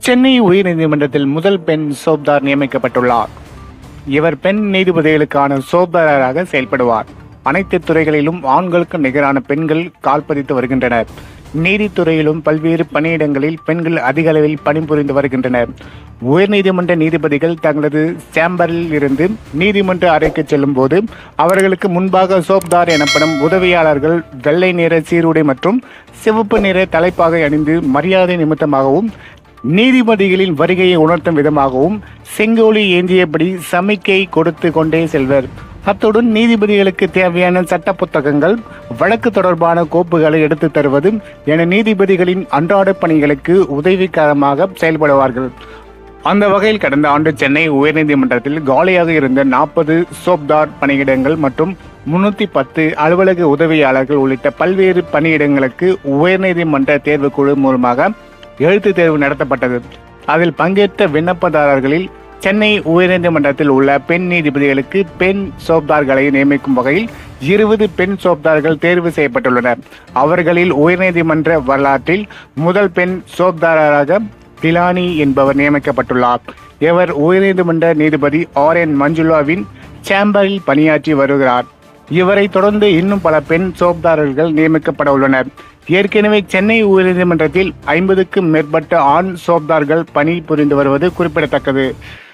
சென்னை உயர்நீதிமன்றத்தில் முதல் பெண் சோப்தார் நியமிக்கப்பட்டுள்ளார் இவர் பெண் நீதிபதிகளுக்கான சோப்தாராக செயல்படுவார் அனைத்து துறைகளிலும் ஆண்களுக்கு நிகரான பெண்கள் கால்பதித்து வருகின்றனர் நீதித்துறையிலும் பல்வேறு பணியிடங்களில் பெண்கள் அதிக அளவில் பணிபுரிந்து வருகின்றனர் உயர்நீதிமன்ற நீதிபதிகள் தங்களது சேம்பரில் இருந்து நீதிமன்ற அறைக்கு செல்லும் போது அவர்களுக்கு முன்பாக சோப்தார் எனப்படும் உதவியாளர்கள் வெள்ளை நிற சீருடை மற்றும் சிவப்பு நிற தலைப்பாகை அணிந்து மரியாதை நிமித்தமாகவும் நீதிபதிகளின் வருகையை உணர்த்தும் விதமாகவும் செங்கோலி ஏந்தியபடி சமிக்கை கொடுத்து கொண்டே செல்வர் அத்துடன் நீதிபதிகளுக்கு தேவையான சட்ட புத்தகங்கள் வழக்கு தொடர்பான கோப்புகளை எடுத்து தருவது என நீதிபதிகளின் அன்றாட பணிகளுக்கு உதவிகரமாக செயல்படுவார்கள் அந்த வகையில் கடந்த ஆண்டு சென்னை உயர்நீதிமன்றத்தில் காலியாக இருந்த நாற்பது சோப்தார் பணியிடங்கள் மற்றும் முன்னூத்தி பத்து அலுவலக உதவியாளர்கள் உள்ளிட்ட பல்வேறு பணியிடங்களுக்கு உயர்நீதிமன்ற தேர்வுக்குழு மூலமாக எழுத்து தேர்வு நடத்தப்பட்டது அதில் பங்கேற்ற விண்ணப்பதாரர்களில் சென்னை உயர்நீதிமன்றத்தில் உள்ள பெண் நீதிபதிகளுக்கு பெண் சோப்தார்களை நியமிக்கும் வகையில் இருபது பெண் சோப்தார்கள் தேர்வு செய்யப்பட்டுள்ளனர் அவர்களில் உயர்நீதிமன்ற வரலாற்றில் முதல் பெண் சோப்தாராக திலானி என்பவர் நியமிக்கப்பட்டுள்ளார் இவர் உயர்நீதிமன்ற நீதிபதி ஆர் என் மஞ்சுளாவின் சேம்பரில் பணியாற்றி வருகிறார் இவரை தொடர்ந்து இன்னும் பல பெண் சோப்தாரர்கள் நியமிக்கப்பட உள்ளனர் ஏற்கனவே சென்னை உயர்நீதிமன்றத்தில் ஐம்பதுக்கும் மேற்பட்ட ஆண் சோப்தார்கள் பணி புரிந்து வருவது குறிப்பிடத்தக்கது